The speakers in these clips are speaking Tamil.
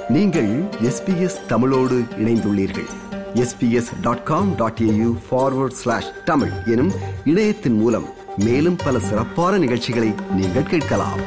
நீங்கள் எஸ்பிஎஸ் தமிழோடு இணைந்துள்ளீர்கள் SBS dot com dot AU forward slash Tamil எனும் இணையத்தின் மூலம் மேலும் பல சிறப்பான நிகழ்ச்சிகளை நீங்கள் கேட்கலாம்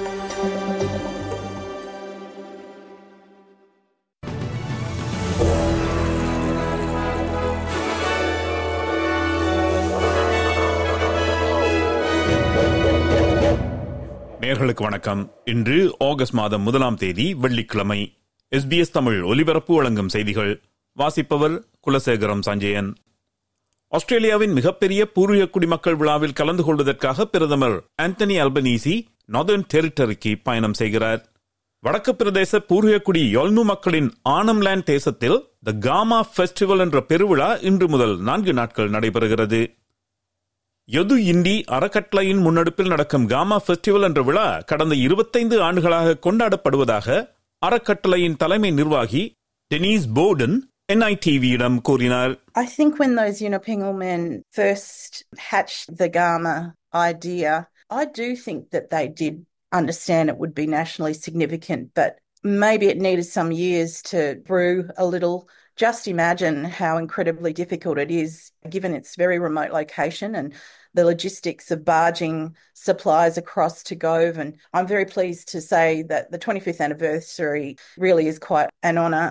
நேர்களுக்கு வணக்கம் இன்று ஆகஸ்ட் மாதம் முதலாம் தேதி வெள்ளிக்கிழமை எஸ்பிஎஸ் தமிழ் ஒலிபரப்பு வழங்கும் செய்திகள் வாசிப்பவர் குலசேகரம் சஞ்சயன் ஆஸ்திரேலியாவின் மிகப்பெரிய பூர்வீக குடிமக்கள் விழாவில் கலந்து கொள்வதற்காக பிரதமர் ஆந்தனி அல்பனீசி நார்தர்ன் டெரிட்டரிக்கு பயணம் செய்கிறார் வடக்கு பிரதேச பூர்வீக குடி யொல்னு மக்களின் ஆனம்லேண்ட் தேசத்தில் த காமா ஃபெஸ்டிவல் என்ற பெருவிழா இன்று முதல் நான்கு நாட்கள் நடைபெறுகிறது யது இண்டி அறக்கட்டளையின் முன்னெடுப்பில் நடக்கும் காமா ஃபெஸ்டிவல் என்ற விழா கடந்த இருபத்தைந்து ஆண்டுகளாக கொண்டாடப்படுவதாக அறக்கட்டளையின் தலைமை நிர்வாகி டெனீஸ் போர்டன் என்ஐடிவியிடம் கூறினார் I think when those Unipingal men first hatched the Gama idea, I do think that they did understand it would be nationally significant, but maybe it needed some years to brew a little. Just imagine how incredibly difficult it is, given its very remote location and the logistics of barging supplies across to Gove. And I'm very pleased to say that the 25th anniversary really is quite an honour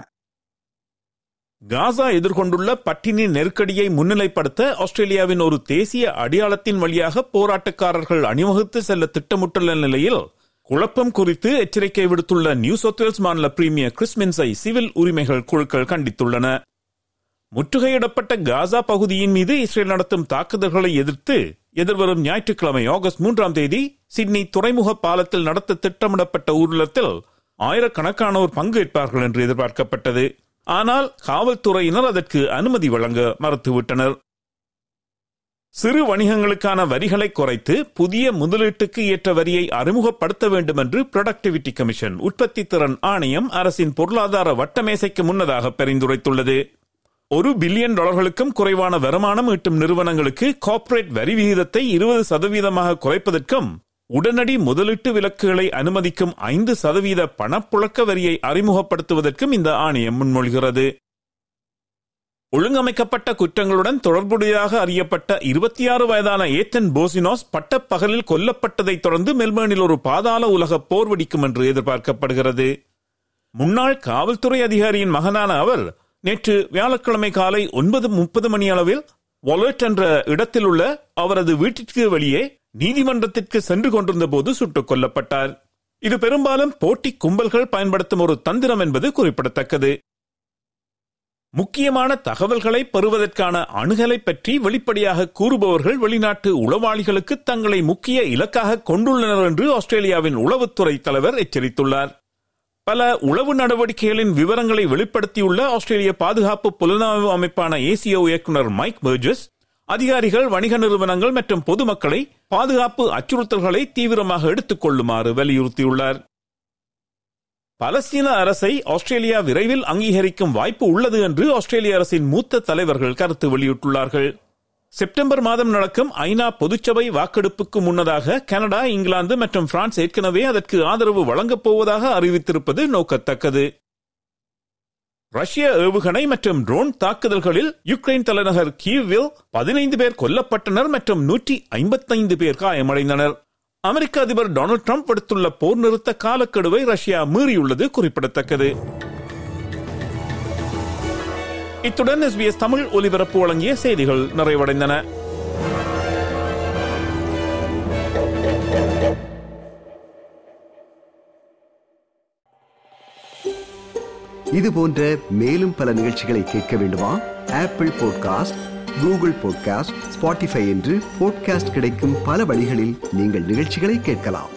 காசா எதிர்கொண்டுள்ள பட்டினி நெருக்கடியை முன்னிலைப்படுத்த ஆஸ்திரேலியாவின் ஒரு தேசிய அடையாளத்தின் வழியாக போராட்டக்காரர்கள் அணிவகுத்து செல்ல திட்டமிட்டுள்ள நிலையில் குழப்பம் குறித்து எச்சரிக்கை விடுத்துள்ள நியூ சவுத் வேல்ஸ் மாநில பிரீமியர் கிறிஸ்மின்ஸை சிவில் உரிமைகள் குழுக்கள் கண்டித்துள்ளன முற்றுகையிடப்பட்ட காசா பகுதியின் மீது இஸ்ரேல் நடத்தும் தாக்குதல்களை எதிர்த்து எதிர்வரும் ஞாயிற்றுக்கிழமை ஆகஸ்ட் மூன்றாம் தேதி சிட்னி துறைமுக பாலத்தில் நடத்த திட்டமிடப்பட்ட ஊர்வலத்தில் ஆயிரக்கணக்கானோர் பங்கேற்பார்கள் என்று எதிர்பார்க்கப்பட்டது ஆனால் காவல்துறையினர் அதற்கு அனுமதி வழங்க மறுத்துவிட்டனர் சிறு வணிகங்களுக்கான வரிகளை குறைத்து புதிய முதலீட்டுக்கு ஏற்ற வரியை அறிமுகப்படுத்த வேண்டும் என்று புரொடக்டிவிட்டி கமிஷன் உற்பத்தி திறன் ஆணையம் அரசின் பொருளாதார வட்டமேசைக்கு முன்னதாக பரிந்துரைத்துள்ளது ஒரு பில்லியன் டாலர்களுக்கும் குறைவான வருமானம் ஈட்டும் நிறுவனங்களுக்கு கார்ப்பரேட் வரி விகிதத்தை இருபது சதவீதமாக குறைப்பதற்கும் உடனடி முதலீட்டு விலக்குகளை அனுமதிக்கும் ஐந்து சதவீத பணப்புழக்க வரியை அறிமுகப்படுத்துவதற்கும் இந்த ஆணையம் முன்மொழிகிறது ஒழுங்கமைக்கப்பட்ட குற்றங்களுடன் தொடர்புடையதாக அறியப்பட்ட இருபத்தி ஆறு வயதான ஏத்தன் போசினோஸ் பட்டப்பகலில் கொல்லப்பட்டதைத் தொடர்ந்து மெல்பர்னில் ஒரு பாதாள உலக போர் வெடிக்கும் என்று எதிர்பார்க்கப்படுகிறது முன்னாள் காவல்துறை அதிகாரியின் மகனான அவர் நேற்று வியாழக்கிழமை காலை ஒன்பது முப்பது மணி அளவில் வாலெட் என்ற இடத்தில் உள்ள அவரது வீட்டிற்கு வெளியே நீதிமன்றத்திற்கு சென்று கொண்டிருந்த போது சுட்டுக் கொல்லப்பட்டார் இது பெரும்பாலும் போட்டி கும்பல்கள் பயன்படுத்தும் ஒரு தந்திரம் என்பது குறிப்பிடத்தக்கது முக்கியமான தகவல்களை பெறுவதற்கான அணுகலை பற்றி வெளிப்படையாக கூறுபவர்கள் வெளிநாட்டு உளவாளிகளுக்கு தங்களை முக்கிய இலக்காக கொண்டுள்ளனர் என்று ஆஸ்திரேலியாவின் உளவுத்துறை தலைவர் எச்சரித்துள்ளார் பல உளவு நடவடிக்கைகளின் விவரங்களை வெளிப்படுத்தியுள்ள ஆஸ்திரேலிய பாதுகாப்பு புலனாய்வு அமைப்பான ஏசியோ இயக்குநர் மைக் பர்ஜஸ் அதிகாரிகள் வணிக நிறுவனங்கள் மற்றும் பொதுமக்களை பாதுகாப்பு அச்சுறுத்தல்களை தீவிரமாக எடுத்துக் கொள்ளுமாறு வலியுறுத்தியுள்ளார் பலஸ்தீன அரசை ஆஸ்திரேலியா விரைவில் அங்கீகரிக்கும் வாய்ப்பு உள்ளது என்று ஆஸ்திரேலிய அரசின் மூத்த தலைவர்கள் கருத்து வெளியிட்டுள்ளார்கள் செப்டம்பர் மாதம் நடக்கும் ஐநா பொதுச்சபை வாக்கெடுப்புக்கு முன்னதாக கனடா இங்கிலாந்து மற்றும் பிரான்ஸ் ஏற்கனவே அதற்கு ஆதரவு வழங்கப் போவதாக அறிவித்திருப்பது நோக்கத்தக்கது ரஷ்ய ஏவுகணை மற்றும் ட்ரோன் தாக்குதல்களில் யுக்ரைன் தலைநகர் கீவில் பதினைந்து பேர் கொல்லப்பட்டனர் மற்றும் நூற்றி ஐம்பத்தைந்து பேர் காயமடைந்தனர் அமெரிக்க அதிபர் டொனால்டு டிரம்ப் விடுத்துள்ள போர் நிறுத்த காலக்கெடுவை ரஷ்யா மீறியுள்ளது குறிப்பிடத்தக்கது இத்துடன் எஸ்பிஎஸ் தமிழ் ஒலிபரப்பு வழங்கிய செய்திகள் நிறைவடைந்தன இது போன்ற மேலும் பல நிகழ்ச்சிகளை கேட்க வேண்டுமா Apple podcast Google podcast Spotify என்று பாட்காஸ்ட் கிடைக்கும் பல வழிகளில் நீங்கள் நிகழ்ச்சிகளை கேட்கலாம்